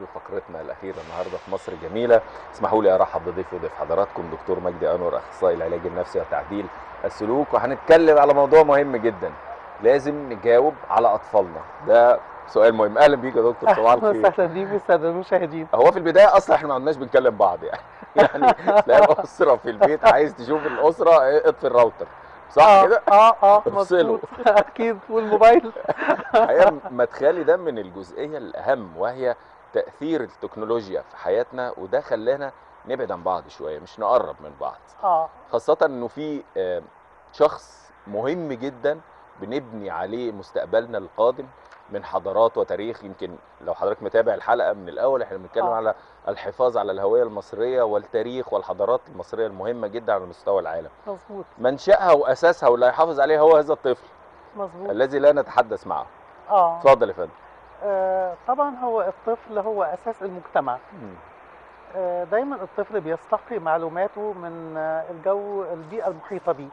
فقرتنا الاخيره النهارده في مصر جميله اسمحوا لي ارحب بضيفي وضيف حضراتكم دكتور مجدي انور اخصائي العلاج النفسي وتعديل السلوك وهنتكلم على موضوع مهم جدا لازم نجاوب على اطفالنا ده سؤال مهم اهلا بيك يا دكتور صباح اهلا الخير وسهلا بيك والساده المشاهدين هو في البدايه اصلا احنا ما عدناش بنكلم بعض يعني يعني تلاقي الاسره في البيت عايز تشوف الاسره إيه، اطفي الراوتر صح اه كده اه اه افصله. مظبوط اكيد والموبايل الحقيقه مدخلي ده من الجزئيه الاهم وهي تاثير التكنولوجيا في حياتنا وده خلانا نبعد عن بعض شويه مش نقرب من بعض اه خاصه انه في آه، شخص مهم جدا بنبني عليه مستقبلنا القادم من حضارات وتاريخ يمكن لو حضرتك متابع الحلقه من الاول احنا بنتكلم آه. على الحفاظ على الهويه المصريه والتاريخ والحضارات المصريه المهمه جدا على مستوى العالم مظبوط منشأها واساسها واللي هيحافظ عليها هو هذا الطفل مظبوط الذي لا نتحدث معه اه اتفضل يا فندم آه، طبعا هو الطفل هو اساس المجتمع مم. آه، دايما الطفل بيستقي معلوماته من آه، الجو البيئه المحيطه بيه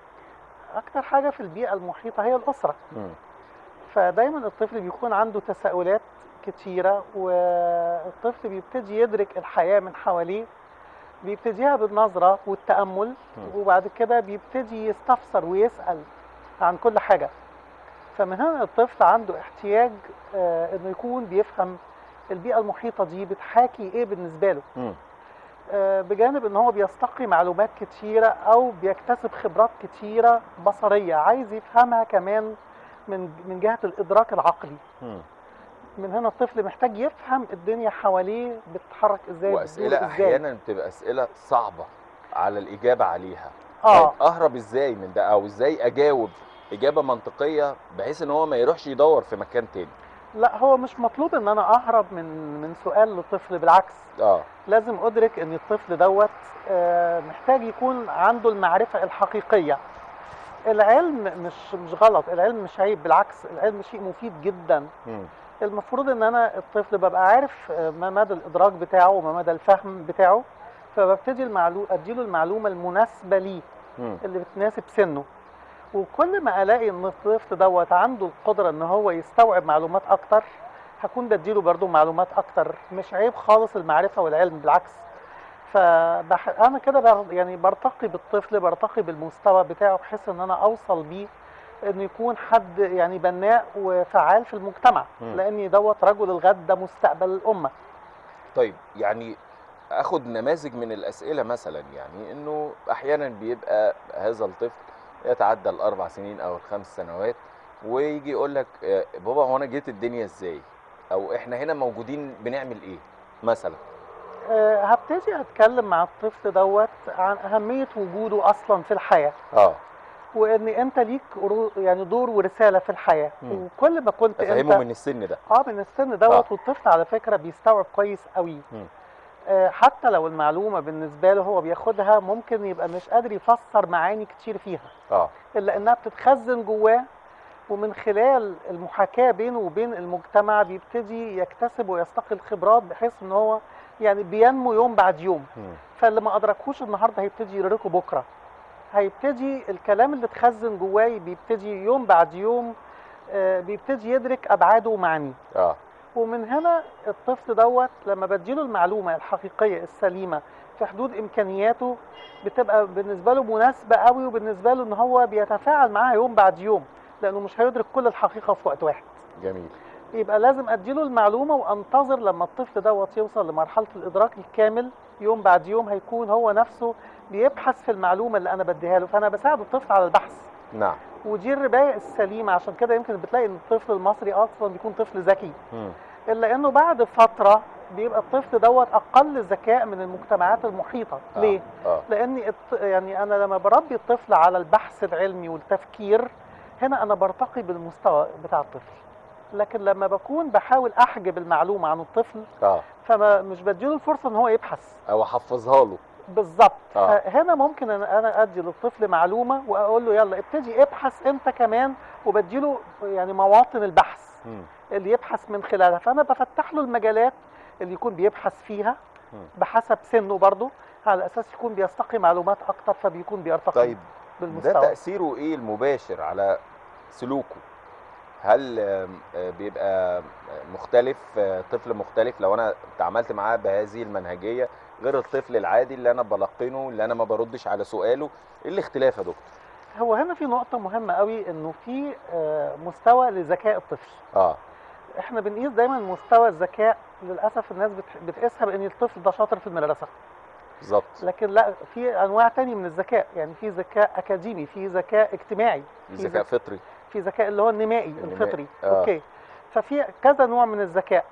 اكتر حاجه في البيئه المحيطه هي الاسره مم. فدايما الطفل بيكون عنده تساؤلات كتيرة والطفل بيبتدي يدرك الحياة من حواليه بيبتديها بالنظرة والتأمل مم. وبعد كده بيبتدي يستفسر ويسأل عن كل حاجة فمن هنا الطفل عنده احتياج آه، انه يكون بيفهم البيئة المحيطة دي بتحاكي ايه بالنسبة له مم. آه، بجانب ان هو بيستقي معلومات كتيره او بيكتسب خبرات كتيره بصريه عايز يفهمها كمان من من جهه الادراك العقلي مم. من هنا الطفل محتاج يفهم الدنيا حواليه بتتحرك ازاي واسئله بتدور ازاي احيانا بتبقى اسئله صعبه على الاجابه عليها اه طيب اهرب ازاي من ده او ازاي اجاوب اجابه منطقيه بحيث ان هو ما يروحش يدور في مكان تاني لا هو مش مطلوب ان انا اهرب من من سؤال للطفل بالعكس اه لازم ادرك ان الطفل دوت آه، محتاج يكون عنده المعرفه الحقيقيه العلم مش مش غلط العلم مش عيب بالعكس العلم شيء مفيد جدا مم. المفروض ان انا الطفل ببقى عارف آه، ما مدى الادراك بتاعه وما مدى الفهم بتاعه فببتدي المعلو... اديله المعلومه المناسبه ليه مم. اللي بتناسب سنه وكل ما الاقي ان الطفل دوت عنده القدره ان هو يستوعب معلومات اكتر هكون بديله برضو معلومات اكتر مش عيب خالص المعرفه والعلم بالعكس فبح... انا كده بر... يعني برتقي بالطفل برتقي بالمستوى بتاعه بحيث ان انا اوصل بيه انه يكون حد يعني بناء وفعال في المجتمع مم. لاني دوت رجل الغد ده مستقبل الامه طيب يعني اخد نماذج من الاسئله مثلا يعني انه احيانا بيبقى هذا الطفل يتعدى الاربع سنين او الخمس سنوات ويجي يقول لك آه، بابا هو انا جيت الدنيا ازاي او احنا هنا موجودين بنعمل ايه مثلا أه هبتدي اتكلم مع الطفل دوت عن اهميه وجوده اصلا في الحياه اه وان انت ليك رو- يعني دور ورساله في الحياه مم. وكل ما كنت افهمه انت من السن ده اه من السن دوت آه. والطفل على فكره بيستوعب كويس قوي مم. آه حتى لو المعلومه بالنسبه له هو بياخدها ممكن يبقى مش قادر يفسر معاني كتير فيها اه الا انها بتتخزن جواه ومن خلال المحاكاه بينه وبين المجتمع بيبتدي يكتسب ويستقي الخبرات بحيث ان هو يعني بينمو يوم بعد يوم مم. فاللي ما ادركهوش النهارده هيبتدي يدركه بكره هيبتدي الكلام اللي اتخزن جواه بيبتدي يوم بعد يوم آه، بيبتدي يدرك ابعاده ومعانيه اه ومن هنا الطفل دوت لما بديله المعلومه الحقيقيه السليمه في حدود امكانياته بتبقى بالنسبه له مناسبه قوي وبالنسبه له ان هو بيتفاعل معاها يوم بعد يوم لانه مش هيدرك كل الحقيقه في وقت واحد جميل يبقى لازم اديله المعلومه وانتظر لما الطفل دوت يوصل لمرحله الادراك الكامل يوم بعد يوم هيكون هو نفسه بيبحث في المعلومه اللي انا بديها له فانا بساعد الطفل على البحث نعم ودي الربايه السليمه عشان كده يمكن بتلاقي ان الطفل المصري اصلا بيكون طفل ذكي مم. الا انه بعد فتره بيبقى الطفل دوت اقل ذكاء من المجتمعات المحيطه آه. ليه اه لاني الط- يعني انا لما بربي الطفل على البحث العلمي والتفكير هنا انا برتقي بالمستوى بتاع الطفل لكن لما بكون بحاول احجب المعلومه عن الطفل اه فما مش بديله الفرصه ان هو يبحث او احفظها له بالظبط آه. فهنا ممكن ان انا ادي للطفل معلومه واقول له يلا ابتدي ابحث انت كمان وبديله يعني مواطن البحث مم. اللي يبحث من خلالها فانا بفتح له المجالات اللي يكون بيبحث فيها مم. بحسب سنه برضه على اساس يكون بيستقي معلومات اكتر فبيكون بيرتقي طيب ده بالمستوى تاثيره ايه المباشر على سلوكه هل آم، آه، بيبقى مختلف آه، طفل مختلف لو انا تعاملت معاه بهذه المنهجيه غير الطفل العادي اللي انا بلقنه اللي انا ما بردش على سؤاله ايه الاختلاف يا دكتور هو هنا في نقطة مهمة قوي انه في آه، مستوى لذكاء الطفل اه احنا بنقيس دايما مستوى الذكاء للاسف الناس بتح- بتقيسها بان الطفل ده شاطر في المدرسة بالظبط لكن لا في انواع تاني من الذكاء يعني في ذكاء اكاديمي في ذكاء اجتماعي في في ذكاء ذك- فطري في ذكاء اللي هو النمائي النمائي، الفطري آه. اوكي ففي كذا نوع من الذكاء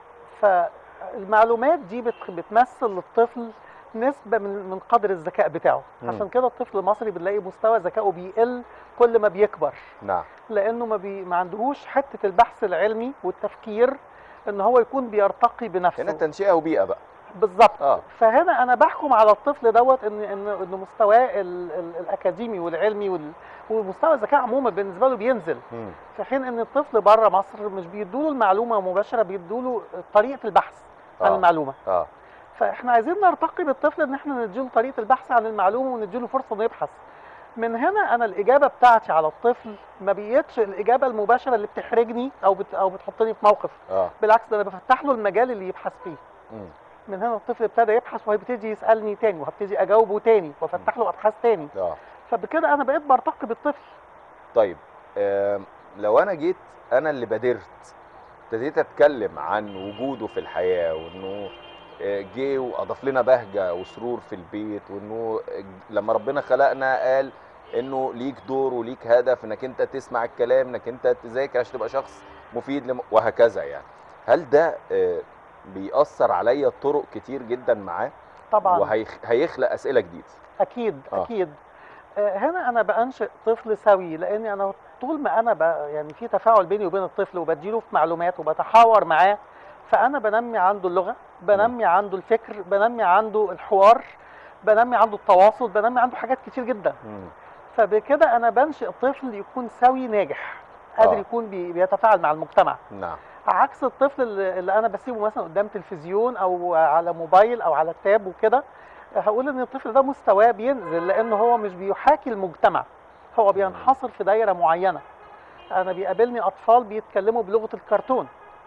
فالمعلومات دي بت- بتمثل للطفل نسبة من من قدر الذكاء بتاعه مم. عشان كده الطفل المصري بنلاقي مستوى ذكائه بيقل كل ما بيكبر نعم لانه ما, بي... ما عندهوش حته البحث العلمي والتفكير ان هو يكون بيرتقي هنا بنفسه تنشئه وبيئه بقى بالظبط اه فهنا انا بحكم على الطفل دوت ان ان ان مستواه ال... ال... الاكاديمي والعلمي وال... ومستوى الذكاء عموما بالنسبه له بينزل مم. في حين ان الطفل بره مصر مش بيدوله المعلومه مباشره بيدوله طريقه البحث عن آه. المعلومه اه فاحنا عايزين نرتقي بالطفل ان احنا نديله طريقه البحث عن المعلومه ونديله فرصه انه يبحث من هنا انا الاجابه بتاعتي على الطفل ما بقيتش الاجابه المباشره اللي بتحرجني او بت او بتحطني في موقف اه بالعكس ده انا بفتح له المجال اللي يبحث فيه مم. من هنا الطفل ابتدى يبحث وهيبتدي يسالني تاني وهبتدي اجاوبه تاني وافتح له ابحاث تاني اه فبكده انا بقيت برتقي بالطفل طيب آم، لو انا جيت انا اللي بادرت ابتديت اتكلم عن وجوده في الحياه وانه آه، جه واضاف لنا بهجه وسرور في البيت وانه لما ربنا خلقنا قال انه ليك دور وليك هدف انك انت تسمع الكلام انك انت تذاكر عشان تبقى شخص مفيد لم... وهكذا يعني هل ده آه، بيأثر عليا طرق كتير جدا معاه طبعا وهيخلق اسئله جديده اكيد آه. اكيد آه، هنا انا بانشئ طفل سوي لاني انا طول ما انا ب... يعني في تفاعل بيني وبين الطفل وبديله في معلومات وبتحاور معاه فانا بنمي عنده اللغه بنمي عنده الفكر بنمي عنده الحوار بنمي عنده التواصل بنمي عنده حاجات كتير جدا مم. فبكده انا بنشئ طفل يكون سوي ناجح قادر آه. يكون بي... بيتفاعل مع المجتمع نعم عكس الطفل اللي اللي انا بسيبه مثلا قدام تلفزيون او على موبايل او على تاب وكده هقول ان الطفل ده مستواه بينزل لان هو مش بيحاكي المجتمع هو بينحصر في دايره معينه انا بيقابلني اطفال بيتكلموا بلغه الكرتون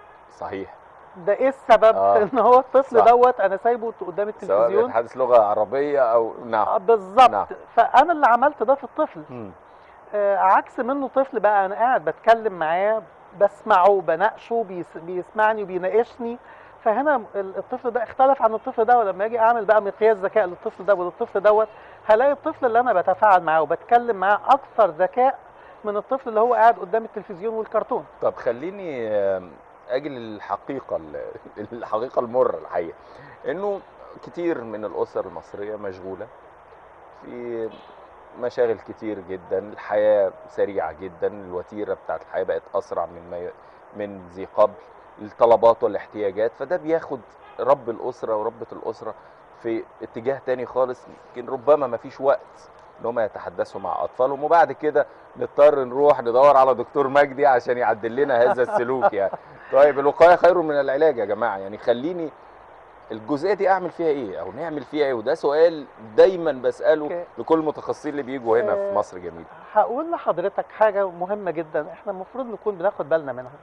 صحيح ده ايه السبب آه. ان هو الطفل صح. دوت انا سايبه قدام سواء التلفزيون بيتحدث لغه عربيه او آه، نعم بالظبط نعم. فانا اللي عملت ده في الطفل مم. آه، عكس منه طفل بقى انا قاعد بتكلم معاه بسمعه بناقشه بيس بيسمعني وبيناقشني فهنا ال- الطفل ده اختلف عن الطفل ده ولما اجي اعمل بقى مقياس ذكاء للطفل ده وللطفل دوت هلاقي الطفل اللي انا بتفاعل معاه وبتكلم معاه اكثر ذكاء من الطفل اللي هو قاعد قدام التلفزيون والكرتون طب خليني آم، اجي للحقيقه ال- الحقيقه المره الحقيقه انه كتير من الاسر المصريه مشغوله في مشاغل كتير جدا الحياه سريعه جدا الوتيره بتاعت الحياه بقت اسرع من ما ي- من ذي قبل الطلبات والاحتياجات فده بياخد رب الاسره وربه الاسره في اتجاه تاني خالص يمكن ربما ما فيش وقت ان هم يتحدثوا مع اطفالهم وبعد كده نضطر نروح ندور على دكتور مجدي عشان يعدل لنا هذا السلوك يعني طيب الوقايه خير من العلاج يا جماعه يعني خليني الجزئيه دي اعمل فيها ايه او نعمل فيها ايه وده سؤال دايما بساله أوكي. لكل المتخصصين اللي بيجوا هنا في آه، مصر جميل هقول لحضرتك حاجة مهمة جدا احنا المفروض نكون بناخد بالنا منها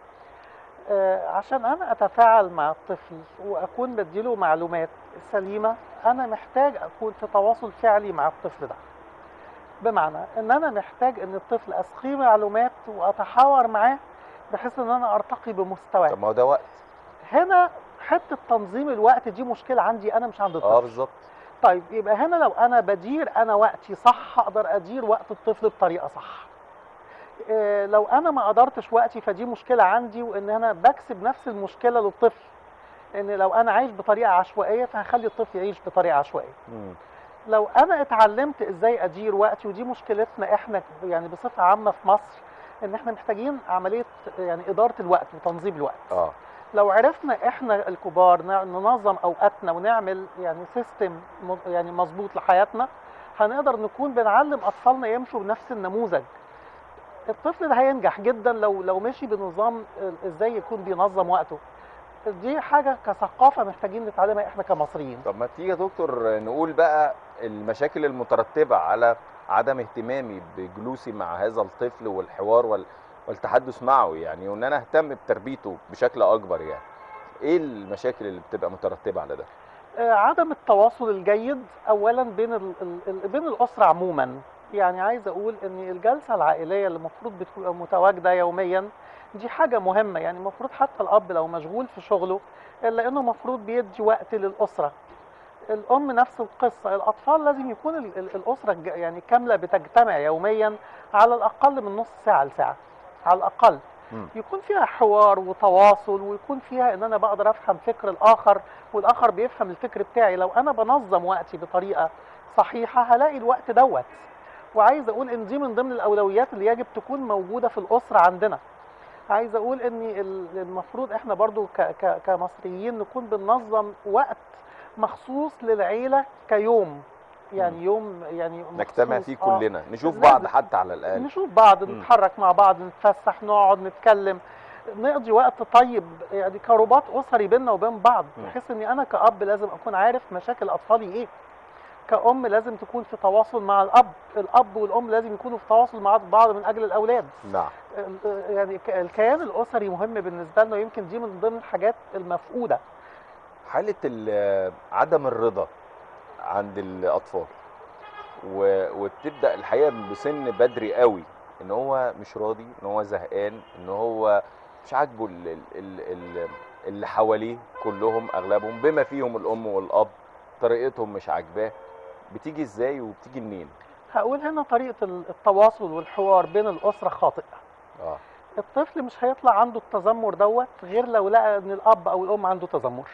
آه، عشان انا اتفاعل مع الطفل واكون بديله معلومات سليمة انا محتاج اكون في تواصل فعلي مع الطفل ده بمعنى ان انا محتاج ان الطفل اسقيه معلومات واتحاور معاه بحيث ان انا ارتقي بمستواه طب ما هو ده وقت هنا حتة تنظيم الوقت دي مشكلة عندي انا مش عند الطفل اه بالظبط طيب يبقى هنا لو انا بدير انا وقتي صح اقدر ادير وقت الطفل بطريقه صح إيه، لو انا ما قدرتش وقتي فدي مشكله عندي وان انا بكسب نفس المشكله للطفل ان لو انا عايش بطريقه عشوائيه فهخلي الطفل يعيش بطريقه عشوائيه مم. لو انا اتعلمت ازاي ادير وقتي ودي مشكلتنا احنا يعني بصفه عامه في مصر ان احنا محتاجين عمليه يعني اداره الوقت وتنظيم الوقت اه لو عرفنا احنا الكبار ن- ننظم اوقاتنا ونعمل يعني سيستم يعني مظبوط لحياتنا هنقدر نكون بنعلم اطفالنا يمشوا بنفس النموذج الطفل ده هينجح جدا لو لو مشي بنظام ال- ازاي يكون بينظم وقته دي حاجه كثقافه محتاجين نتعلمها احنا كمصريين طب ما تيجي يا دكتور نقول بقى المشاكل المترتبة على عدم اهتمامي بجلوسي مع هذا الطفل والحوار وال... والتحدث معه يعني وان انا اهتم بتربيته بشكل اكبر يعني ايه المشاكل اللي بتبقى مترتبه على ده آه، عدم التواصل الجيد اولا بين ال... ال... ال- بين الاسره عموما يعني عايز اقول ان الجلسه العائليه اللي المفروض بتبقى متواجده يوميا دي حاجه مهمه يعني المفروض حتى الاب لو مشغول في شغله الا انه المفروض بيدي وقت للاسره الام نفس القصه الاطفال لازم يكون ال... ال- الاسره الج- يعني كامله بتجتمع يوميا على الاقل من نص ساعه لساعه على الاقل مم. يكون فيها حوار وتواصل ويكون فيها ان انا بقدر افهم فكر الاخر والاخر بيفهم الفكر بتاعي لو انا بنظم وقتي بطريقه صحيحه هلاقي الوقت دوت وعايز اقول ان دي من ضمن الاولويات اللي يجب تكون موجوده في الاسره عندنا عايز اقول ان ال- المفروض احنا برضو ك ك كمصريين نكون بننظم وقت مخصوص للعيله كيوم يعني يوم يعني نجتمع مخصوص. فيه آه. كلنا نشوف لازم. بعض حتى على الاقل نشوف بعض مم. نتحرك مع بعض نتفسح نقعد نتكلم نقضي وقت طيب يعني كرباط اسري بيننا وبين بعض مم. بحيث اني انا كاب لازم اكون عارف مشاكل اطفالي ايه كأم لازم تكون في تواصل مع الأب الأب والأم لازم يكونوا في تواصل مع بعض من أجل الأولاد نعم ال- يعني ك- الكيان الأسري مهم بالنسبة لنا ويمكن دي من ضمن الحاجات المفقودة حاله ال- عدم الرضا عند الاطفال و- وبتبدا الحقيقه بسن بدري قوي ان هو مش راضي ان هو زهقان ان هو مش عاجبه ال- ال- ال- ال- اللي حواليه كلهم اغلبهم بما فيهم الام والاب طريقتهم مش عاجباه بتيجي ازاي وبتيجي منين هقول هنا طريقة ال- التواصل والحوار بين الأسرة خاطئة اه الطفل مش هيطلع عنده التذمر دوت غير لو لقى ان الاب او الام عنده تذمر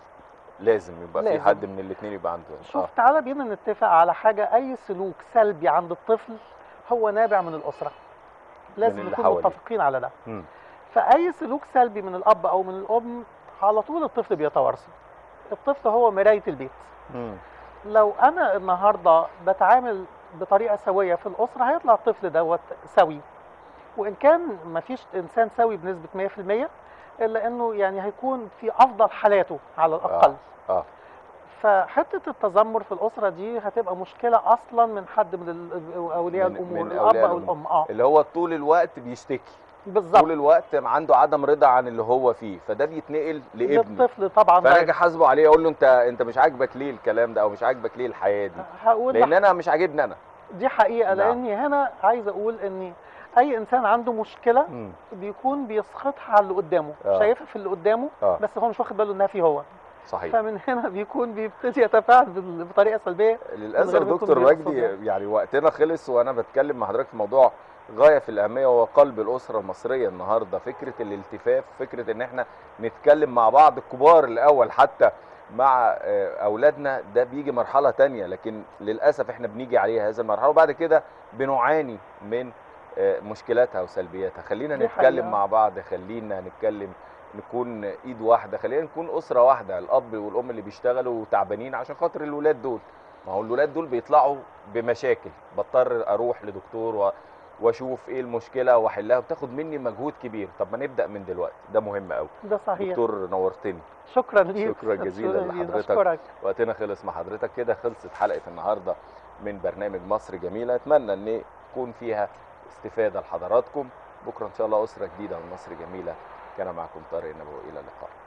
لازم يبقى في لازم. حد من الاثنين يبقى عنده شوف تعالى بينا نتفق على حاجه اي سلوك سلبي عند الطفل هو نابع من الاسره لازم اللي نكون حواليه. متفقين على ده مم. فاي سلوك سلبي من الاب او من الام على طول الطفل بيتوارثه الطفل هو مرايه البيت مم. لو انا النهارده بتعامل بطريقه سويه في الاسره هيطلع الطفل دوت سوي وان كان مفيش انسان سوي بنسبه 100% الا انه يعني هيكون في افضل حالاته على الاقل اه فحته التذمر في الاسره دي هتبقى مشكله اصلا من حد من ال- اولياء من- الامور من الاب أولياء او الأمور. الام اه اللي هو طول الوقت بيشتكي بالظبط طول الوقت عنده عدم رضا عن اللي هو فيه فده بيتنقل لابنه للطفل طبعا فانا ده اجي احاسبه عليه اقول له انت انت مش عاجبك ليه الكلام ده او مش عاجبك ليه الحياه دي هقول لان لح- انا مش عاجبني انا دي حقيقه نعم. لاني هنا عايز اقول ان اي انسان عنده مشكله مم. بيكون بيسخطها على اللي قدامه آه. شايفها في اللي قدامه اه بس هو مش واخد باله انها فيه هو صحيح فمن هنا بيكون بيبتدي يتفاعل بال- بطريقه سلبيه للاسف غير ما يكون دكتور بيقصد وجدي يعني. يعني وقتنا خلص وانا بتكلم مع حضرتك في موضوع غايه في الاهميه وهو قلب الاسره المصريه النهارده فكره الالتفاف فكره ان احنا نتكلم مع بعض الكبار الاول حتى مع آه، اولادنا ده بيجي مرحله تانية لكن للاسف احنا بنيجي عليها هذه المرحله وبعد كده بنعاني من آه، مشكلاتها وسلبياتها خلينا دي نتكلم حقيقة. مع بعض خلينا نتكلم نكون ايد واحده خلينا نكون اسره واحده الاب والام اللي بيشتغلوا تعبانين عشان خاطر الولاد دول ما هو الولاد دول بيطلعوا بمشاكل بضطر اروح لدكتور و... واشوف ايه المشكله واحلها وبتاخد مني مجهود كبير طب ما نبدا من دلوقتي ده مهم قوي ده صحيح دكتور نورتني شكرا ليك شكرا جزيلا لحضرتك. اشكرك وقتنا خلص مع حضرتك كده خلصت حلقه النهارده من برنامج مصر جميله اتمنى ان يكون فيها استفاده لحضراتكم بكره ان شاء الله اسره جديده من مصر جميله كان معكم طارق النبوي الى اللقاء